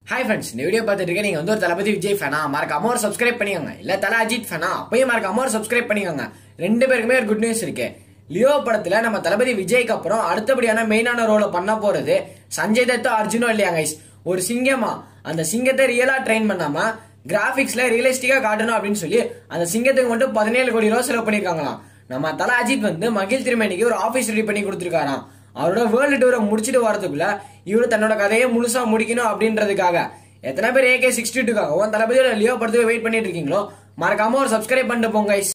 Hi friends இந்த video பார்த்துட்டு இருக்க நீங்க வந்து ஒரு தளபதி விஜய் ஃபேனா மறக்காம ஒரு சப்ஸ்கிரைப் பண்ணிக்கோங்க இல்ல தல அஜித் ஃபேனா அப்பயும் மறக்காம ஒரு சப்ஸ்கிரைப் பண்ணிக்கோங்க ரெண்டு பேருக்குமே ஒரு குட் நியூஸ் இருக்கு லியோ படத்துல நம்ம தளபதி விஜய்க்கு அப்புறம் அடுத்தபடியான மெயினான ரோலை பண்ண போறது சஞ்சய் தத்தோ அர்ஜுனோ இல்லையா கைஸ் ஒரு சிங்கமா அந்த சிங்கத்தை ரியலா ட்ரெயின் பண்ணாம கிராபிக்ஸ்ல ரியலிஸ்டிக்கா காட்டணும் அப்படின்னு சொல்லி அந்த சிங்கத்துக்கு மட்டும் பதினேழு கோடி ரூபா செலவு பண்ணிருக்காங்களாம் நம்ம தல அஜித் வந்து மகிழ் திருமணிக்கு ஒரு ஆபீஸ் ரெடி பண்ணி கொடுத்துருக்காராம் அவரோட வேர்ல்டு டூரை முடிச்சுட்டு வரதுக்குள்ள இவரு தன்னோட கதையை முழுசா முடிக்கணும் அப்படின்றதுக்காக எத்தனை பேர் ஏகே சிக்ஸ்டி டூக்காகவும் தளபதியோட லியோ படத்துக்கு வெயிட் பண்ணிட்டு இருக்கீங்களோ மறக்காம ஒரு சப்ஸ்கிரைப் பண்ணிட்டு போங்க guys.